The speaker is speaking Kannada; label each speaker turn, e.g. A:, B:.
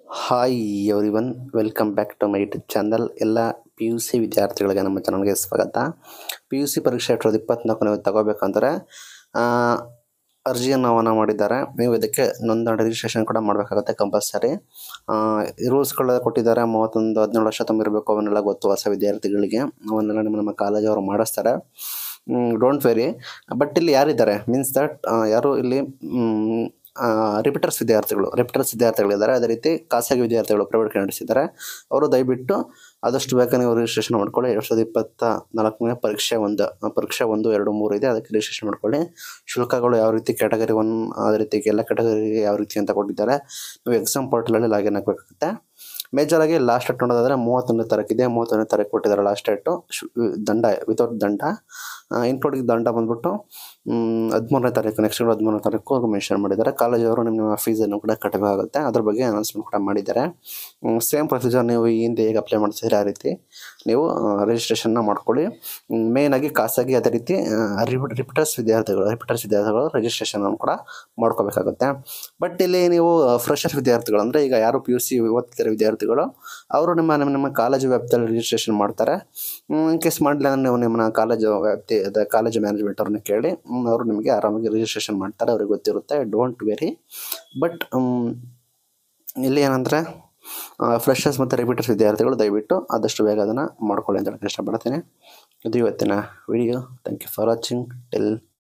A: hi everyone welcome back to my YouTube channel ಎಲ್ಲ ಪಿ ಯು ಸಿ ವಿದ್ಯಾರ್ಥಿಗಳಿಗೆ ನಮ್ಮ ಚಾನಲ್ಗೆ ಸ್ವಾಗತ ಪಿ ಯು ಸಿ ಪರೀಕ್ಷೆ ಎರಡು ಸಾವಿರದ ಇಪ್ಪತ್ತ್ನಾಲ್ಕು ನೀವು ತಗೋಬೇಕಂದ್ರೆ ಆ, ಅರ್ಜಿಯನ್ನು ಆಹ್ವಾನ ಮಾಡಿದ್ದಾರೆ ನೀವು ಇದಕ್ಕೆ ನೋಂದಣಿ ರಿಜಿಸ್ಟ್ರೇಷನ್ ಕೂಡ ಮಾಡಬೇಕಾಗುತ್ತೆ ಕಂಪಲ್ಸರಿ ರೂಲ್ಸ್ಗಳು ಕೊಟ್ಟಿದ್ದಾರೆ ಮೂವತ್ತೊಂದು ಹದಿನೇಳು ವರ್ಷ ತುಂಬಿರಬೇಕು ಅವನ್ನೆಲ್ಲ ಗೊತ್ತು ಹೊಸ ವಿದ್ಯಾರ್ಥಿಗಳಿಗೆ ಅವನ್ನೆಲ್ಲ ನಿಮ್ಮ ನಮ್ಮ ಕಾಲೇಜವರು ಮಾಡಿಸ್ತಾರೆ ಡೋಂಟ್ ವೆರಿ ಬಟ್ ಇಲ್ಲಿ ಯಾರಿದ್ದಾರೆ ಮೀನ್ಸ್ ದಟ್ ಯಾರು ಇಲ್ಲಿ ರಿಪಿಟರ್ಸ್ ವಿದ್ಯಾರ್ಥಿಗಳು ರಿಪಿಟರ್ಸ್ ವಿದ್ಯಾರ್ಥಿಗಳಿದ್ದಾರೆ ಅದೇ ರೀತಿ ಖಾಸಗಿ ವಿದ್ಯಾರ್ಥಿಗಳು ಪ್ರೈವೇಟ್ ಕ್ಯಾಂಡಿಡೇಟ್ಸ್ ಇದ್ದಾರೆ ಅವರು ದಯವಿಟ್ಟು ಆದಷ್ಟು ಬೇಗ ನೀವು ರಿಜಿಸ್ಟ್ರೇಷನ್ ಮಾಡ್ಕೊಳ್ಳಿ ಎರಡು ಸಾವಿರದ ಇಪ್ಪತ್ತ ನಾಲ್ಕನೇ ಪರೀಕ್ಷೆ ಒಂದು ಆ, ಪರೀಕ್ಷೆ ಒಂದು ಎರಡು ಮೂರು ಇದೆ ಅದಕ್ಕೆ ರಿಜಿಸ್ಟ್ರೇಷನ್ ಮಾಡ್ಕೊಳ್ಳಿ ಶುಲ್ಕಗಳು ಯಾವ ರೀತಿ ಕ್ಯಾಟಗರಿ ಒನ್ ಅದೇ ರೀತಿ ಎಲ್ಲ ಕ್ಯಾಟಗರಿಗೆ ಯಾವ ರೀತಿ ಅಂತ ಕೊಟ್ಟಿದ್ದಾರೆ ನೀವು ಎಕ್ಸಾಮ್ ಪೋರ್ಟಲಲ್ಲಿ ಲಾಗಿನ್ ಆಗಬೇಕಾಗುತ್ತೆ ಮೇಜರಾಗಿ ಲಾಸ್ಟ್ ಡೇಟ್ ನೋಡೋದಾದ್ರೆ ಮೂವತ್ತೊಂದನೇ ತಾರೀಕಿದೆ ಮೂವತ್ತೊಂದನೇ ತಾರೀಕು ಕೊಟ್ಟಿದ್ದಾರೆ ಲಾಸ್ಟ್ ಡೇಟು ದಂಡ ವಿತೌಟ್ ದಂಡ ಇನ್ಕ್ಲೂಡಿಂಗ್ ದಂಡ ಬಂದ್ಬಿಟ್ಟು ಹದಿಮೂರನೇ ತಾರೀಕು ನೆಕ್ಸ್ಟ್ ಹದಿಮೂರನೇ ತಾರೀಕು ಮೆನ್ಷನ್ ಮಾಡಿದ್ದಾರೆ ಕಾಲೇಜವರು ನಿಮ್ಮ ಫೀಸನ್ನು ಕೂಡ ಕಟ್ಟಬೇಕಾಗುತ್ತೆ ಅದ್ರ ಬಗ್ಗೆ ಅನೌನ್ಸ್ಮೆಂಟ್ ಕೂಡ ಮಾಡಿದ್ದಾರೆ ಸೇಮ್ ಪ್ರೊಸೀಜರ್ ನೀವು ಈ ಹಿಂದೆ ಹೇಗೆ ಅಪ್ಲೈ ಮಾಡ್ತಿದ್ರೆ ಆ ರೀತಿ ನೀವು ರಿಜಿಸ್ಟ್ರೇಷನ್ನ ಮಾಡ್ಕೊಳ್ಳಿ ಮೇಯ್ನ್ ಆಗಿ ಖಾಸಗಿ ಅದೇ ರೀತಿ ರಿಪಿಟರ್ಸ್ ವಿದ್ಯಾರ್ಥಿಗಳು ರಿಪಿಟರ್ಸ್ ವಿದ್ಯಾರ್ಥಿಗಳು ರಿಜಿಸ್ಟ್ರೇಷನ್ ಕೂಡ ಮಾಡ್ಕೋಬೇಕಾಗುತ್ತೆ ಬಟ್ ಇಲ್ಲಿ ನೀವು ಫ್ರೆಶರ್ಸ್ ವಿದ್ಯಾರ್ಥಿಗಳು ಅಂದರೆ ಈಗ ಯಾರು ಪಿ ಯು ಸಿ ಓದ್ತಿರೋ ವಿದ್ಯಾರ್ಥಿಗಳು ಅವರು ನಿಮ್ಮ ನಿಮ್ಮ ನಿಮ್ಮ ಕಾಲೇಜು ವ್ಯಾಪ್ತಿಯಲ್ಲಿ ರಿಜಿಸ್ಟ್ರೇಷನ್ ಮಾಡ್ತಾರೆ ಇನ್ ಕೇಸ್ ಮಾಡಲಿಲ್ಲ ಅಂದ್ರೆ ನೀವು ನಿಮ್ಮನ್ನ ಕಾಲೇಜು ವ್ಯಾಪ್ತಿ ಅದೇ ಕಾಲೇಜು ಮ್ಯಾನೇಜ್ಮೆಂಟ್ ಅವ್ರನ್ನ ಕೇಳಿ ಹ್ಮ್, ಅವರು ನಿಮಗೆ ಆರಾಮಾಗಿ ರಿಜಿಸ್ಟ್ರೇಷನ್ ಮಾಡ್ತಾರೆ ಅವ್ರಿಗೆ ಗೊತ್ತಿರುತ್ತೆ ಡೋಂಟ್ ವೆರಿ ಬಟ್ ಇಲ್ಲಿ ಏನಂದರೆ ಫ್ರೆಶರ್ಸ್ ಮತ್ತು ರಿಪೀಟರ್ಸ್ ವಿದ್ಯಾರ್ಥಿಗಳು ದಯವಿಟ್ಟು ಆದಷ್ಟು ಬೇಗ ಅದನ್ನು ಮಾಡ್ಕೊಳ್ಳಿ ಅಂತ ಹೇಳಕ್ಕೆ ಇಷ್ಟಪಡ್ತೀನಿ ಇದು ಇವತ್ತಿನ video thank you for watching till